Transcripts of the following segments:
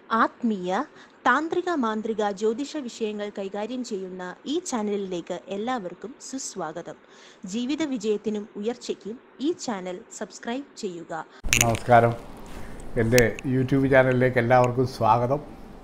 ആത്മീയ താന്ത്രിക മാന്ത്രിക ജ്യോതിഷ വിഷയങ്ങൾ കൈകാര്യം ചെയ്യുന്ന ഈ ചാനലിലേക്ക് എല്ലാവർക്കും സുസ്വാഗതം ജീവിത വിജയത്തിനും ഉയർച്ചയ്ക്കും ഈ ചാനൽ സബ്സ്ക്രൈബ് ചെയ്യുക നമസ്കാരം എൻ്റെ യൂട്യൂബ് ചാനലിലേക്ക് എല്ലാവർക്കും സ്വാഗതം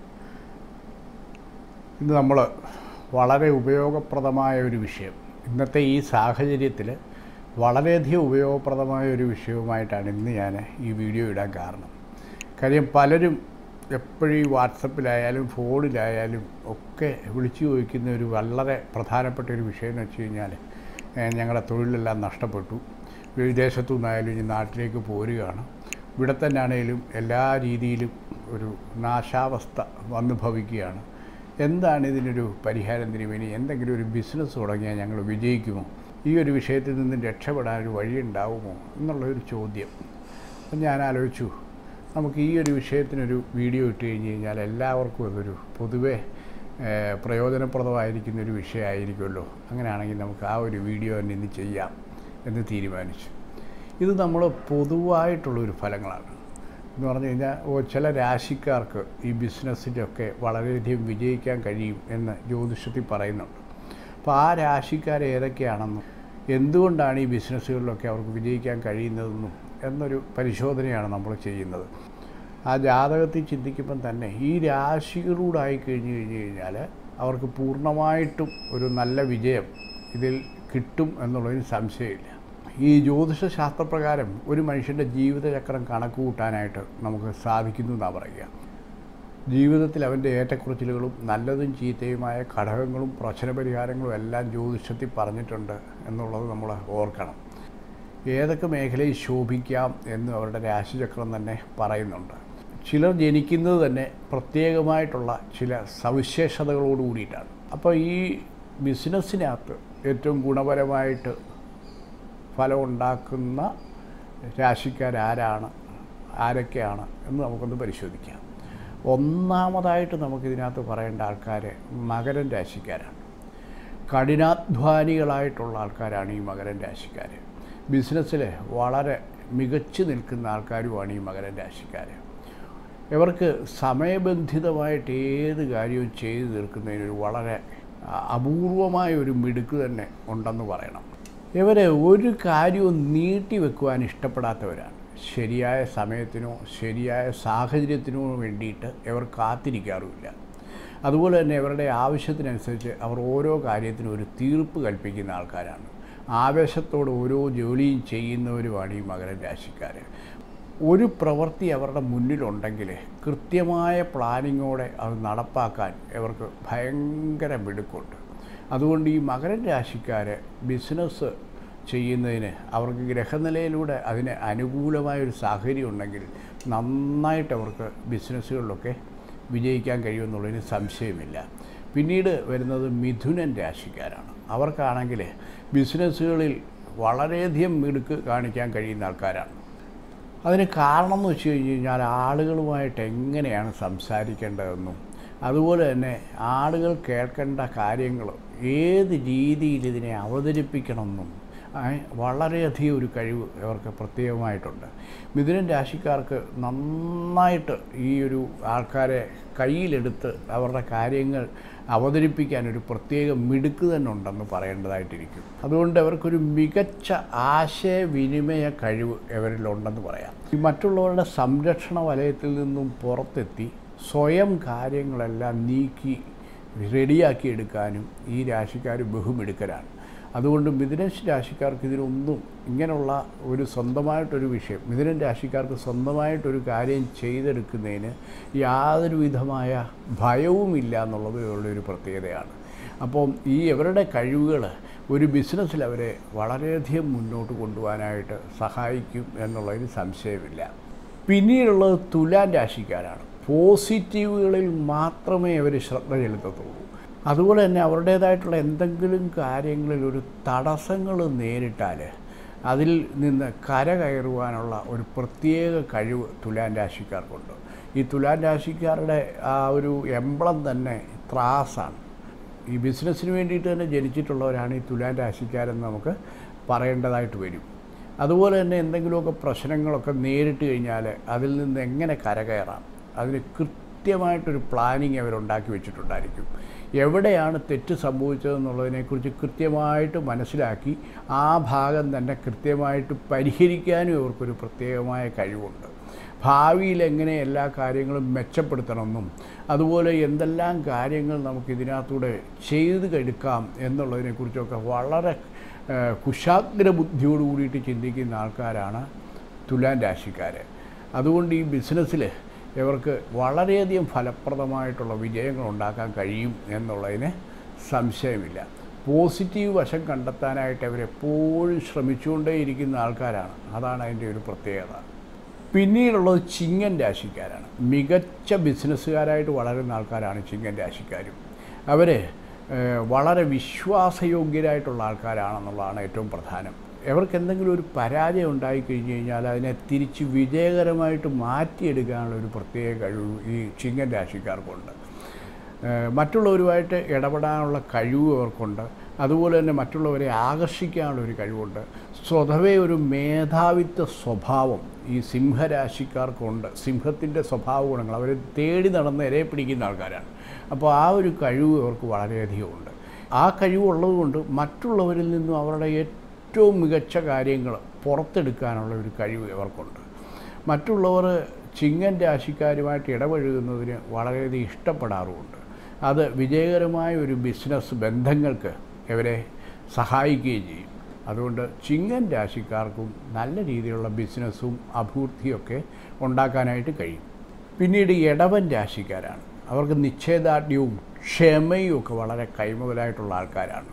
ഇന്ന് നമ്മൾ വളരെ ഉപയോഗപ്രദമായ ഒരു വിഷയം ഇന്നത്തെ ഈ സാഹചര്യത്തിൽ വളരെയധികം ഉപയോഗപ്രദമായ ഒരു വിഷയവുമായിട്ടാണ് ഇന്ന് ഞാൻ ഈ വീഡിയോ ഇടാൻ കാരണം കാര്യം പലരും എപ്പോഴും ഈ വാട്സപ്പിലായാലും ഫോണിലായാലും ഒക്കെ വിളിച്ചു ചോദിക്കുന്ന ഒരു വളരെ പ്രധാനപ്പെട്ട ഒരു വിഷയം എന്ന് വെച്ച് കഴിഞ്ഞാൽ ഏഹ്, ഞങ്ങളുടെ തൊഴിലെല്ലാം നഷ്ടപ്പെട്ടു വിദേശത്തു നിന്നായാലും ഇനി നാട്ടിലേക്ക് പോരുകയാണ് ഇവിടെ തന്നെ ആണെങ്കിലും എല്ലാ രീതിയിലും ഒരു നാശാവസ്ഥ വന്നു ഭവിക്കുകയാണ് എന്താണ് ഇതിനൊരു പരിഹാരം തിരുമേനി എന്തെങ്കിലും ഒരു ബിസിനസ് തുടങ്ങിയാൽ ഞങ്ങൾ വിജയിക്കുമോ ഈ ഒരു വിഷയത്തിൽ നിന്ന് രക്ഷപ്പെടാൻ ഒരു വഴിയുണ്ടാവുമോ എന്നുള്ളൊരു ചോദ്യം അപ്പം ഞാൻ ആലോചിച്ചു നമുക്ക് ഈ ഒരു വിഷയത്തിനൊരു വീഡിയോ ഇട്ട് കഴിഞ്ഞ് കഴിഞ്ഞാൽ എല്ലാവർക്കും അതൊരു പൊതുവെ ഏഹ്, പ്രയോജനപ്രദമായിരിക്കുന്ന ഒരു വിഷയമായിരിക്കുമല്ലോ അങ്ങനെയാണെങ്കിൽ നമുക്ക് ആ ഒരു വീഡിയോ തന്നെ ഇന്ന് ചെയ്യാം എന്ന് തീരുമാനിച്ചു ഇത് നമ്മൾ പൊതുവായിട്ടുള്ളൊരു ഫലങ്ങളാണ് എന്ന് പറഞ്ഞു കഴിഞ്ഞാൽ ഓ ചില രാശിക്കാർക്ക് ഈ ബിസിനസ്സിലൊക്കെ വളരെയധികം വിജയിക്കാൻ കഴിയും എന്ന് ജ്യോതിഷത്തിൽ പറയുന്നുണ്ട് അപ്പോൾ ആ രാശിക്കാർ ഏതൊക്കെയാണെന്നും എന്തുകൊണ്ടാണ് ഈ ബിസിനസ്സുകളിലൊക്കെ അവർക്ക് വിജയിക്കാൻ കഴിയുന്നതെന്നും എന്നൊരു പരിശോധനയാണ് നമ്മൾ ചെയ്യുന്നത് ആ ജാതകത്തിൽ ചിന്തിക്കുമ്പം തന്നെ ഈ രാശികളൂടായി കഴിഞ്ഞ് കഴിഞ്ഞ് കഴിഞ്ഞാൽ അവർക്ക് പൂർണ്ണമായിട്ടും ഒരു നല്ല വിജയം ഇതിൽ കിട്ടും എന്നുള്ളതിന് സംശയമില്ല ഈ ജ്യോതിഷ ശാസ്ത്രപ്രകാരം ഒരു മനുഷ്യൻ്റെ ജീവിതചക്രം കണക്ക് കൂട്ടാനായിട്ട് നമുക്ക് സാധിക്കുന്നു എന്നാണ് പറയുക ജീവിതത്തിൽ അവൻ്റെ ഏറ്റക്കുറച്ചിലുകളും നല്ലതും ചീത്തയുമായ ഘടകങ്ങളും പ്രശ്നപരിഹാരങ്ങളും എല്ലാം ജ്യോതിഷത്തിൽ പറഞ്ഞിട്ടുണ്ട് എന്നുള്ളത് നമ്മൾ ഓർക്കണം ഏതൊക്കെ മേഖലയിൽ ശോഭിക്കാം എന്ന് അവരുടെ രാശിചക്രം തന്നെ പറയുന്നുണ്ട് ചിലർ ജനിക്കുന്നത് തന്നെ പ്രത്യേകമായിട്ടുള്ള ചില സവിശേഷതകളോട് കൂടിയിട്ടാണ് അപ്പോൾ ഈ ബിസിനസ്സിനകത്ത് ഏറ്റവും ഗുണപരമായിട്ട് ഫലം ഉണ്ടാക്കുന്ന രാശിക്കാരാരാണ് ആരൊക്കെയാണ് എന്ന് നമുക്കൊന്ന് പരിശോധിക്കാം ഒന്നാമതായിട്ട് നമുക്കിതിനകത്ത് പറയേണ്ട ആൾക്കാർ മകരൻ രാശിക്കാരാണ് കഠിനാധ്വാനികളായിട്ടുള്ള ആൾക്കാരാണ് ഈ മകരൻ രാശിക്കാർ ബിസിനസ്സിൽ വളരെ മികച്ചു നിൽക്കുന്ന ആൾക്കാരുമാണ് ഈ മകരൻ രാശിക്കാർ ഇവർക്ക് സമയബന്ധിതമായിട്ട് ഏത് കാര്യവും ചെയ്തു തീർക്കുന്നതിനൊരു വളരെ അ- അപൂർവമായ ഒരു മിടുക്ക് തന്നെ ഉണ്ടെന്ന് പറയണം ഇവർ ഒരു കാര്യവും നീട്ടി വെക്കുവാൻ ഇഷ്ടപ്പെടാത്തവരാണ് ശരിയായ സമയത്തിനോ ശരിയായ സാഹചര്യത്തിനോ വേണ്ടിയിട്ട് ഇവർ കാത്തിരിക്കാറുമില്ല അതുപോലെ തന്നെ ഇവരുടെ ആവശ്യത്തിനനുസരിച്ച് അവർ ഓരോ കാര്യത്തിനും ഒരു തീർപ്പ് കൽപ്പിക്കുന്ന ആൾക്കാരാണ് ആവേശത്തോടെ ഓരോ ജോലിയും ചെയ്യുന്നവരുമാണ് ഈ മകരൻ രാശിക്കാർ ഒരു പ്രവൃത്തി അവരുടെ മുന്നിലുണ്ടെങ്കിൽ കൃത്യമായ പ്ലാനിങ്ങോടെ അത് നടപ്പാക്കാൻ ഇവർക്ക് ഭയങ്കര മിടുക്കുണ്ട് അതുകൊണ്ട് ഈ മകരൻ രാശിക്കാർ ബിസിനസ് ചെയ്യുന്നതിന് അവർക്ക് ഗ്രഹനിലയിലൂടെ അതിന് അനുകൂലമായൊരു സാഹചര്യം ഉണ്ടെങ്കിൽ നന്നായിട്ട് അവർക്ക് ബിസിനസ്സുകളിലൊക്കെ വിജയിക്കാൻ കഴിയുമെന്നുള്ളതിന് സംശയമില്ല പിന്നീട് വരുന്നത് മിഥുനൻ രാശിക്കാരാണ് അവർക്കാണെങ്കിൽ ബിസിനസ്സുകളിൽ വളരെയധികം മിടുക്ക് കാണിക്കാൻ കഴിയുന്ന ആൾക്കാരാണ് അതിന് കാരണം എന്ന് വെച്ച് കഴിഞ്ഞ് കഴിഞ്ഞാൽ ആളുകളുമായിട്ട് എങ്ങനെയാണ് സംസാരിക്കേണ്ടതെന്നും അതുപോലെ തന്നെ ആളുകൾ കേൾക്കേണ്ട കാര്യങ്ങൾ ഏത് രീതിയിൽ ഇതിനെ അവതരിപ്പിക്കണമെന്നും ആ, വളരെയധികം ഒരു കഴിവ് ഇവർക്ക് പ്രത്യേകമായിട്ടുണ്ട് മിഥുനൻ രാശിക്കാർക്ക് നന്നായിട്ട് ഈ ഒരു ആൾക്കാരെ കയ്യിലെടുത്ത് അവരുടെ കാര്യങ്ങൾ അവതരിപ്പിക്കാൻ ഒരു പ്രത്യേക മിടുക്ക് തന്നെ ഉണ്ടെന്ന് പറയേണ്ടതായിട്ടിരിക്കും അതുകൊണ്ട് അവർക്കൊരു മികച്ച ആശയവിനിമയ കഴിവ് ഇവരിലുണ്ടെന്ന് പറയാം ഈ മറ്റുള്ളവരുടെ സംരക്ഷണ വലയത്തിൽ നിന്നും പുറത്തെത്തി സ്വയം കാര്യങ്ങളെല്ലാം നീക്കി റെഡിയാക്കി എടുക്കാനും ഈ രാശിക്കാർ ബഹുമിടുക്കരാണ് അതുകൊണ്ട് മിഥുനൻ രാശിക്കാർക്ക് ഇതിനൊന്നും ഇങ്ങനെയുള്ള ഒരു സ്വന്തമായിട്ടൊരു വിഷയം മിഥുനൻ രാശിക്കാർക്ക് സ്വന്തമായിട്ടൊരു കാര്യം ചെയ്തെടുക്കുന്നതിന് യാതൊരു വിധമായ ഭയവുമില്ല എന്നുള്ളത് ഇവരുടെ ഒരു പ്രത്യേകതയാണ് അപ്പം ഈ ഇവരുടെ കഴിവുകൾ ഒരു ബിസിനസ്സിൽ അവരെ വളരെയധികം മുന്നോട്ട് കൊണ്ടുപോകാനായിട്ട് സഹായിക്കും എന്നുള്ളതിന് സംശയമില്ല പിന്നീടുള്ളത് തുലാൻ രാശിക്കാരാണ് പോസിറ്റീവുകളിൽ മാത്രമേ അവർ ശ്രദ്ധ ചെലുത്തത്തുള്ളൂ അതുപോലെ തന്നെ അവരുടേതായിട്ടുള്ള എന്തെങ്കിലും കാര്യങ്ങളിൽ ഒരു തടസ്സങ്ങൾ നേരിട്ടാൽ അതിൽ നിന്ന് കരകയറുവാനുള്ള ഒരു പ്രത്യേക കഴിവ് തുലാൻ രാശിക്കാർക്കുണ്ട് ഈ തുലാൻ രാശിക്കാരുടെ ആ ഒരു എംബ്ലം തന്നെ ത്രാസാണ് ഈ ബിസിനസ്സിന് വേണ്ടിയിട്ട് തന്നെ ജനിച്ചിട്ടുള്ളവരാണ് ഈ തുലാൻ രാശിക്കാരെന്ന് നമുക്ക് പറയേണ്ടതായിട്ട് വരും അതുപോലെ തന്നെ എന്തെങ്കിലുമൊക്കെ പ്രശ്നങ്ങളൊക്കെ നേരിട്ട് കഴിഞ്ഞാൽ അതിൽ നിന്ന് എങ്ങനെ കരകയറാം അതിന് കൃത്യമായിട്ടൊരു പ്ലാനിങ് അവരുണ്ടാക്കി വെച്ചിട്ടുണ്ടായിരിക്കും എവിടെയാണ് തെറ്റ് സംഭവിച്ചതെന്നുള്ളതിനെക്കുറിച്ച് കൃത്യമായിട്ട് മനസ്സിലാക്കി ആ ഭാഗം തന്നെ കൃത്യമായിട്ട് പരിഹരിക്കാനും ഇവർക്കൊരു പ്രത്യേകമായ കഴിവുണ്ട് ഭാവിയിൽ എങ്ങനെ എല്ലാ കാര്യങ്ങളും മെച്ചപ്പെടുത്തണമെന്നും അതുപോലെ എന്തെല്ലാം കാര്യങ്ങൾ നമുക്ക് ഇതിനകത്തൂടെ ചെയ്ത് എടുക്കാം എന്നുള്ളതിനെക്കുറിച്ചൊക്കെ വളരെ ഏഹ്, കുശാഗ്ര ബുദ്ധിയോട് കൂടിയിട്ട് ചിന്തിക്കുന്ന ആൾക്കാരാണ് തുലാൻ രാശിക്കാർ അതുകൊണ്ട് ഈ ബിസിനസ്സിൽ ഇവർക്ക് വളരെയധികം ഫലപ്രദമായിട്ടുള്ള വിജയങ്ങൾ ഉണ്ടാക്കാൻ കഴിയും എന്നുള്ളതിന് സംശയമില്ല പോസിറ്റീവ് വശം കണ്ടെത്താനായിട്ട് അവരെപ്പോഴും ശ്രമിച്ചുകൊണ്ടേയിരിക്കുന്ന ആൾക്കാരാണ് അതാണ് അതിൻ്റെ ഒരു പ്രത്യേകത പിന്നീടുള്ളത് ചിങ്ങൻ രാശിക്കാരാണ് മികച്ച ബിസിനസ്സുകാരായിട്ട് വളരുന്ന ആൾക്കാരാണ് ചിങ്ങൻ രാശിക്കാരും അവർ വളരെ വിശ്വാസയോഗ്യരായിട്ടുള്ള ആൾക്കാരാണെന്നുള്ളതാണ് ഏറ്റവും പ്രധാനം അവർക്ക് എന്തെങ്കിലും ഒരു പരാജയം ഉണ്ടായിക്കഴിഞ്ഞ് കഴിഞ്ഞാൽ അതിനെ തിരിച്ച് വിജയകരമായിട്ട് മാറ്റിയെടുക്കാനുള്ള ഒരു പ്രത്യേക കഴിവ് ഈ ചിങ്ങൻ രാശിക്കാർക്കുണ്ട് ഏഹ് മറ്റുള്ളവരുമായിട്ട് ഇടപെടാനുള്ള കഴിവ് അവർക്കുണ്ട് അതുപോലെ തന്നെ മറ്റുള്ളവരെ ആകർഷിക്കാനുള്ള ഒരു കഴിവുണ്ട് സ്വതവേ ഒരു മേധാവിത്വ സ്വഭാവം ഈ സിംഹരാശിക്കാർക്കുണ്ട് സിംഹത്തിൻ്റെ സ്വഭാവ ഗുണങ്ങൾ അവർ തേടി നടന്ന് ഇരയെ പിടിക്കുന്ന ആൾക്കാരാണ് അപ്പോൾ ആ ഒരു കഴിവ് അവർക്ക് വളരെയധികം ഉണ്ട് ആ കഴിവുള്ളതുകൊണ്ട് മറ്റുള്ളവരിൽ നിന്നും അവരുടെ ഏറ്റവും മികച്ച കാര്യങ്ങൾ പുറത്തെടുക്കാനുള്ള ഒരു കഴിവ് ഇവർക്കുണ്ട് മറ്റുള്ളവർ ചിങ്ങൻ രാശിക്കാരുമായിട്ട് ഇടപഴകുന്നതിന് വളരെയധികം ഇഷ്ടപ്പെടാറുമുണ്ട് അത് വിജയകരമായ ഒരു ബിസിനസ് ബന്ധങ്ങൾക്ക് ഇവരെ സഹായിക്കുകയും ചെയ്യും അതുകൊണ്ട് ചിങ്ങൻ രാശിക്കാർക്കും നല്ല രീതിയിലുള്ള ബിസിനസ്സും അഭിവൃദ്ധിയൊക്കെ ഉണ്ടാക്കാനായിട്ട് കഴിയും പിന്നീട് ഇടവൻ രാശിക്കാരാണ് അവർക്ക് നിശ്ചയദാർഢ്യവും ക്ഷമയും ഒക്കെ വളരെ കൈമുതലായിട്ടുള്ള ആൾക്കാരാണ്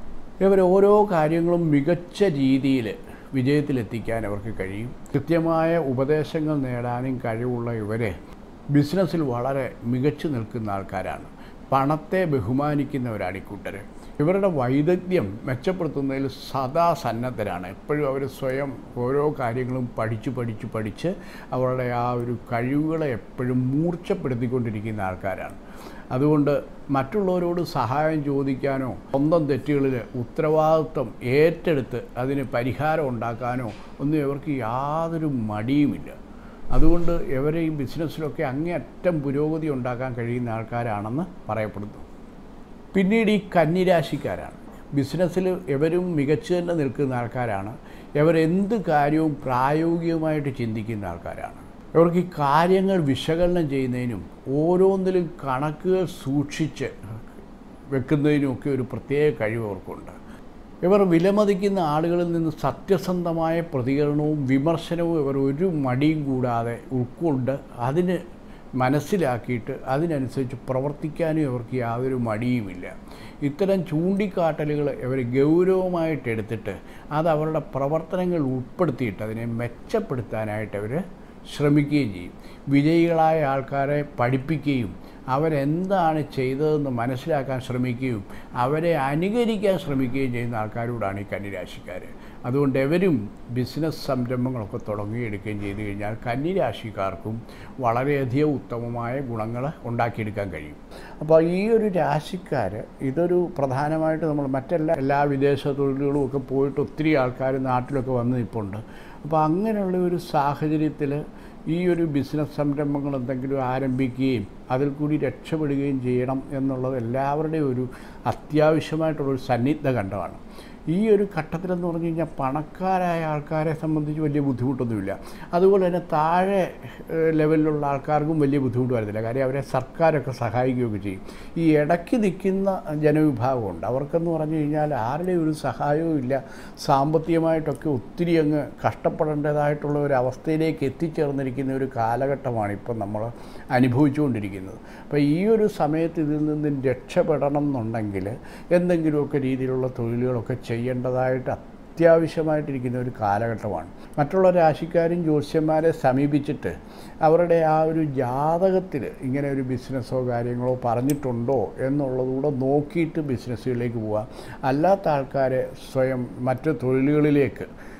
ഇവർ ഓരോ കാര്യങ്ങളും മികച്ച രീതിയിൽ വിജയത്തിലെത്തിക്കാൻ അവർക്ക് കഴിയും കൃത്യമായ ഉപദേശങ്ങൾ നേടാനും കഴിവുള്ള ഇവരെ ബിസിനസ്സിൽ വളരെ മികച്ചു നിൽക്കുന്ന ആൾക്കാരാണ് പണത്തെ ബഹുമാനിക്കുന്നവരാണ് ഇക്കൂട്ടർ ഇവരുടെ വൈദഗ്ധ്യം മെച്ചപ്പെടുത്തുന്നതിൽ സദാ സന്നദ്ധരാണ് എപ്പോഴും അവർ സ്വയം ഓരോ കാര്യങ്ങളും പഠിച്ച് പഠിച്ച് പഠിച്ച് അവരുടെ ആ ഒരു കഴിവുകളെ എപ്പോഴും മൂർച്ചപ്പെടുത്തിക്കൊണ്ടിരിക്കുന്ന ആൾക്കാരാണ് അതുകൊണ്ട് മറ്റുള്ളവരോട് സഹായം ചോദിക്കാനോ സ്വന്തം തെറ്റുകളിൽ ഉത്തരവാദിത്വം ഏറ്റെടുത്ത് അതിന് പരിഹാരം ഉണ്ടാക്കാനോ ഒന്നും ഇവർക്ക് യാതൊരു മടിയുമില്ല അതുകൊണ്ട് ഇവരെ ഈ ബിസിനസ്സിലൊക്കെ അങ്ങേയറ്റം പുരോഗതി ഉണ്ടാക്കാൻ കഴിയുന്ന ആൾക്കാരാണെന്ന് പറയപ്പെടുന്നു പിന്നീട് ഈ കന്നിരാശിക്കാരാണ് ബിസിനസ്സിൽ ഇവരും മികച്ചു തന്നെ നിൽക്കുന്ന ആൾക്കാരാണ് ഇവരെന്ത് കാര്യവും പ്രായോഗികമായിട്ട് ചിന്തിക്കുന്ന ആൾക്കാരാണ് ഇവർക്ക് ഈ കാര്യങ്ങൾ വിശകലനം ചെയ്യുന്നതിനും ഓരോന്നിലും കണക്കുകൾ സൂക്ഷിച്ച് വെക്കുന്നതിനുമൊക്കെ ഒരു പ്രത്യേക കഴിവ് അവർക്കുണ്ട് ഇവർ വിലമതിക്കുന്ന ആളുകളിൽ നിന്ന് സത്യസന്ധമായ പ്രതികരണവും വിമർശനവും ഇവർ ഒരു മടിയും കൂടാതെ ഉൾക്കൊണ്ട് അതിന് മനസ്സിലാക്കിയിട്ട് അതിനനുസരിച്ച് പ്രവർത്തിക്കാനും ഇവർക്ക് യാതൊരു മടിയുമില്ല ഇത്തരം ചൂണ്ടിക്കാട്ടലുകൾ ഇവർ ഗൗരവമായിട്ട് എടുത്തിട്ട് അത് അവരുടെ പ്രവർത്തനങ്ങൾ ഉൾപ്പെടുത്തിയിട്ട് അതിനെ മെച്ചപ്പെടുത്താനായിട്ട് അവർ ശ്രമിക്കുകയും ചെയ്യും വിജയികളായ ആൾക്കാരെ പഠിപ്പിക്കുകയും അവരെന്താണ് ചെയ്തതെന്ന് മനസ്സിലാക്കാൻ ശ്രമിക്കുകയും അവരെ അനുകരിക്കാൻ ശ്രമിക്കുകയും ചെയ്യുന്ന ആൾക്കാരോടാണ് ഈ കന്നിരാശിക്കാർ അതുകൊണ്ട് എവരും ബിസിനസ് സംരംഭങ്ങളൊക്കെ തുടങ്ങിയെടുക്കുകയും ചെയ്തു കഴിഞ്ഞാൽ കന്നിരാശിക്കാർക്കും വളരെയധികം ഉത്തമമായ ഗുണങ്ങൾ ഉണ്ടാക്കിയെടുക്കാൻ കഴിയും അപ്പോൾ ഈ ഒരു രാശിക്കാർ ഇതൊരു പ്രധാനമായിട്ട് നമ്മൾ മറ്റെല്ലാ എല്ലാ വിദേശ തൊഴിലുകളും ഒക്കെ പോയിട്ട് ഒത്തിരി ആൾക്കാർ നാട്ടിലൊക്കെ വന്ന് നിൽപ്പുണ്ട് അപ്പോൾ അങ്ങനെയുള്ള ഒരു സാഹചര്യത്തിൽ ഈ ഒരു ബിസിനസ് സംരംഭങ്ങൾ എന്തെങ്കിലും ആരംഭിക്കുകയും അതിൽ കൂടി രക്ഷപ്പെടുകയും ചെയ്യണം എന്നുള്ളത് എല്ലാവരുടെയും ഒരു അത്യാവശ്യമായിട്ടുള്ളൊരു സന്നിഗ്ധ ഘട്ടമാണ് ഈ ഒരു ഘട്ടത്തിലെന്ന് പറഞ്ഞു കഴിഞ്ഞാൽ പണക്കാരായ ആൾക്കാരെ സംബന്ധിച്ച് വലിയ ബുദ്ധിമുട്ടൊന്നുമില്ല അതുപോലെ തന്നെ താഴെ ഏഹ്, ലെവലിലുള്ള ആൾക്കാർക്കും വലിയ ബുദ്ധിമുട്ട് വരത്തില്ല കാര്യം അവരെ സർക്കാരൊക്കെ സഹായിക്കുകയൊക്കെ ചെയ്യും ഈ ഇടയ്ക്ക് നിൽക്കുന്ന ജനവിഭാഗമുണ്ട് അവർക്കെന്ന് പറഞ്ഞു കഴിഞ്ഞാൽ ആരുടെയും ഒരു സഹായവും ഇല്ല സാമ്പത്തികമായിട്ടൊക്കെ ഒത്തിരി അങ്ങ് കഷ്ടപ്പെടേണ്ടതായിട്ടുള്ള ഒരു അവസ്ഥയിലേക്ക് എത്തിച്ചേർന്നിരിക്കുന്ന ഒരു കാലഘട്ടമാണ് ഇപ്പം നമ്മൾ അനുഭവിച്ചുകൊണ്ടിരിക്കുന്നത് അപ്പോൾ ഈ ഒരു സമയത്ത് ഇതിൽ നിന്ന് രക്ഷപ്പെടണം എന്നുണ്ടെങ്കിൽ എന്തെങ്കിലുമൊക്കെ രീതിയിലുള്ള തൊഴിലുകളൊക്കെ ചെയ്യേണ്ടതായിട്ട് അത്യാവശ്യമായിട്ടിരിക്കുന്ന ഒരു കാലഘട്ടമാണ് മറ്റുള്ള രാശിക്കാരും ജ്യോത്സ്യന്മാരെ സമീപിച്ചിട്ട് അവരുടെ ആ ഒരു ജാതകത്തിൽ ഇങ്ങനെ ഒരു ബിസിനസ്സോ കാര്യങ്ങളോ പറഞ്ഞിട്ടുണ്ടോ എന്നുള്ളതുകൂടെ നോക്കിയിട്ട് ബിസിനസ്സുകളിലേക്ക് പോവുക അല്ലാത്ത ആൾക്കാരെ സ്വയം മറ്റ് തൊഴിലുകളിലേക്ക്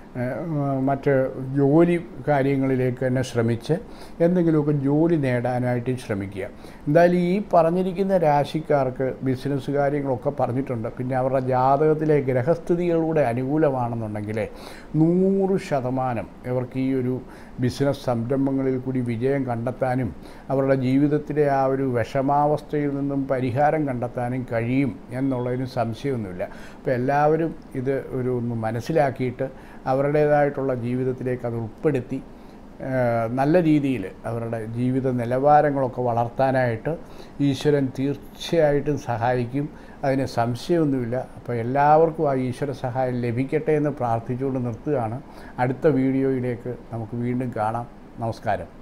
ഏഹ് മറ്റ് ജോലി കാര്യങ്ങളിലേക്ക് തന്നെ ശ്രമിച്ച് എന്തെങ്കിലുമൊക്കെ ജോലി നേടാനായിട്ട് ശ്രമിക്കുക എന്തായാലും ഈ പറഞ്ഞിരിക്കുന്ന രാശിക്കാർക്ക് ബിസിനസ് കാര്യങ്ങളൊക്കെ പറഞ്ഞിട്ടുണ്ട് പിന്നെ അവരുടെ ജാതകത്തിലെ ഗ്രഹസ്ഥിതികളുടെ അനുകൂലമാണെന്നുണ്ടെങ്കിൽ നൂറ് ശതമാനം ഇവർക്ക് ഈ ഒരു ബിസിനസ് സംരംഭങ്ങളിൽ കൂടി വിജയം കണ്ടെത്താനും അവരുടെ ജീവിതത്തിലെ ആ ഒരു വിഷമാവസ്ഥയിൽ നിന്നും പരിഹാരം കണ്ടെത്താനും കഴിയും എന്നുള്ളതിന് സംശയമൊന്നുമില്ല അപ്പോൾ എല്ലാവരും ഇത് ഒരു ഒന്ന് മനസ്സിലാക്കിയിട്ട് അവരുടേതായിട്ടുള്ള ജീവിതത്തിലേക്ക് അത് ഉൾപ്പെടുത്തി ഏഹ് നല്ല രീതിയിൽ അവരുടെ ജീവിത നിലവാരങ്ങളൊക്കെ വളർത്താനായിട്ട് ഈശ്വരൻ തീർച്ചയായിട്ടും സഹായിക്കും അതിന് സംശയമൊന്നുമില്ല അപ്പോൾ എല്ലാവർക്കും ആ ഈശ്വര സഹായം ലഭിക്കട്ടെ എന്ന് പ്രാർത്ഥിച്ചുകൊണ്ട് നിർത്തുകയാണ് അടുത്ത വീഡിയോയിലേക്ക് നമുക്ക് വീണ്ടും കാണാം നമസ്കാരം